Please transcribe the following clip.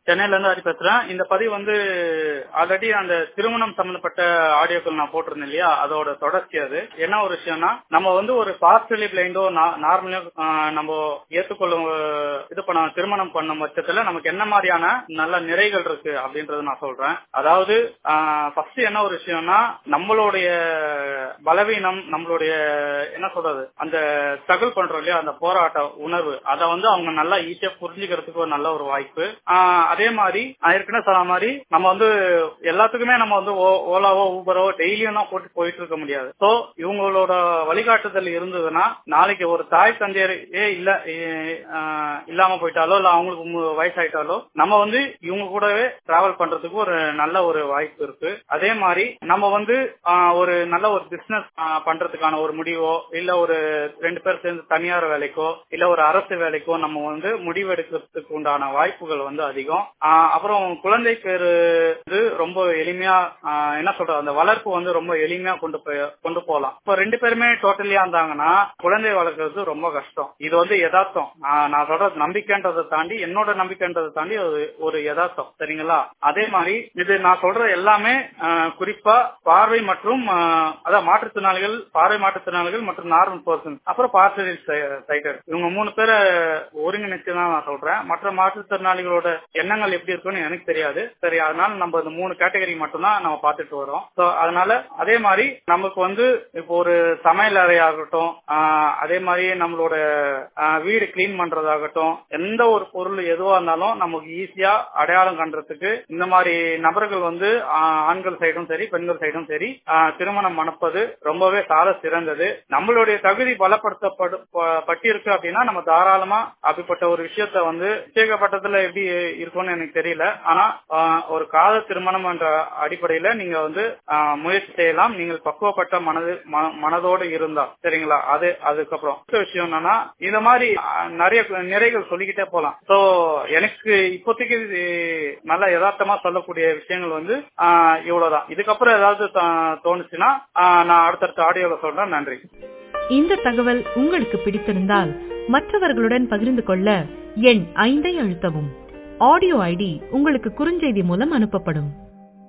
சென்னையில இருந்து ஹரி பேசுறேன் இந்த பதிவு வந்து ஆல்ரெடி அந்த திருமணம் சம்பந்தப்பட்ட ஆடியோக்கள் நான் போட்டிருந்தேன் இல்லையா அதோட தொடர்ச்சி அது என்ன ஒரு விஷயம்னா நம்ம வந்து ஒரு பார்சலி பிளைண்டோ நார்மலா நம்ம ஏற்றுக்கொள்ளும் இது பண்ண திருமணம் பண்ணும் பட்சத்துல நமக்கு என்ன மாதிரியான நல்ல நிறைகள் இருக்கு அப்படின்றத நான் சொல்றேன் அதாவது ஃபர்ஸ்ட் என்ன ஒரு விஷயம்னா நம்மளுடைய பலவீனம் நம்மளுடைய என்ன சொல்றது அந்த ஸ்ட்ரகிள் பண்றோம் இல்லையா அந்த போராட்ட உணர்வு அதை வந்து அவங்க நல்லா ஈஸியா புரிஞ்சுக்கிறதுக்கு ஒரு நல்ல ஒரு வாய்ப்பு அதே மாதிரி ஏற்கனவே சொன்ன மாதிரி நம்ம வந்து எல்லாத்துக்குமே நம்ம வந்து ஓலாவோ ஊபரோ டெய்லியும் தான் போட்டு போயிட்டு இருக்க முடியாது சோ இவங்களோட வழிகாட்டுதல் இருந்ததுன்னா நாளைக்கு ஒரு தாய் தந்தையரே இல்ல இல்லாம போயிட்டாலோ இல்ல அவங்களுக்கு வயசாயிட்டாலோ நம்ம வந்து இவங்க கூடவே டிராவல் பண்றதுக்கு ஒரு நல்ல ஒரு வாய்ப்பு இருக்கு அதே மாதிரி நம்ம வந்து ஒரு நல்ல ஒரு பிசினஸ் பண்றதுக்கான ஒரு முடிவோ இல்ல ஒரு ரெண்டு பேர் சேர்ந்து தனியார் வேலைக்கோ இல்ல ஒரு அரசு வேலைக்கோ நம்ம வந்து முடிவெடுக்கிறதுக்கு உண்டான வாய்ப்புகள் வந்து அதிகம் அப்புறம் குழந்தை பேரு வந்து ரொம்ப எளிமையா என்ன சொல்றது அந்த வளர்ப்பு வந்து ரொம்ப எளிமையா கொண்டு போய் கொண்டு போகலாம் இப்போ ரெண்டு பேருமே டோட்டலியா இருந்தாங்கன்னா குழந்தை வளர்க்கறது ரொம்ப கஷ்டம் இது வந்து யதார்த்தம் நான் சொல்றது நம்பிக்கைன்றதை தாண்டி என்னோட நம்பிக்கைன்றதை தாண்டி ஒரு யதார்த்தம் சரிங்களா அதே மாதிரி இது நான் சொல்ற எல்லாமே குறிப்பா பார்வை மற்றும் அதான் மாற்றுத்திறனாளிகள் பார்வை மாற்றுத்திறனாளிகள் மற்றும் நார்மல் பர்சன் அப்புறம் பார்சல் சைட்டர் இவங்க மூணு பேரை ஒருங்கிணைச்சு தான் நான் சொல்றேன் மற்ற மாற்றுத்திறனாளிகளோட எண்ணங்கள் எப்படி இருக்குன்னு எனக்கு தெரியாது சரி அதனால நம்ம இந்த மூணு கேட்டகரி மட்டும்தான் நம்ம பார்த்துட்டு வரோம் ஸோ அதனால அதே மாதிரி நமக்கு வந்து இப்போ ஒரு சமையல் அறையாகட்டும் அதே மாதிரி நம்மளோட வீடு கிளீன் பண்றதாகட்டும் எந்த ஒரு பொருள் எதுவா இருந்தாலும் நமக்கு ஈஸியா அடையாளம் கண்டுறதுக்கு இந்த மாதிரி நபர்கள் வந்து ஆண்கள் சைடும் சரி பெண்கள் சைடும் சரி திருமணம் மணப்பது ரொம்பவே சால சிறந்தது நம்மளுடைய தகுதி பலப்படுத்தப்பட்டிருக்கு அப்படின்னா நம்ம தாராளமா அப்படிப்பட்ட ஒரு விஷயத்த வந்து நிச்சயிக்கப்பட்டதுல எப்படி இருக்கும்னு எனக்கு தெரியல ஆனா ஒரு காத திருமணம் என்ற அடிப்படையில நீங்க வந்து முயற்சி செய்யலாம் நீங்கள் பக்குவப்பட்ட மனது மனதோடு இருந்தா சரிங்களா அது அதுக்கப்புறம் விஷயம் என்னன்னா இந்த மாதிரி நிறைய நிறைகள் சொல்லிக்கிட்டே போலாம் சோ எனக்கு இப்போதைக்கு நல்ல யதார்த்தமா சொல்லக்கூடிய விஷயங்கள் வந்து இவ்வளவுதான் இதுக்கப்புறம் ஏதாவது தோணுச்சுன்னா நான் அடுத்தடுத்த ஆடியோல சொல்றேன் நன்றி இந்த தகவல் உங்களுக்கு பிடித்திருந்தால் மற்றவர்களுடன் பகிர்ந்து கொள்ள எண் ஐந்தை அழுத்தவும் ஆடியோ ஐடி உங்களுக்கு குறுஞ்செய்தி மூலம் அனுப்பப்படும்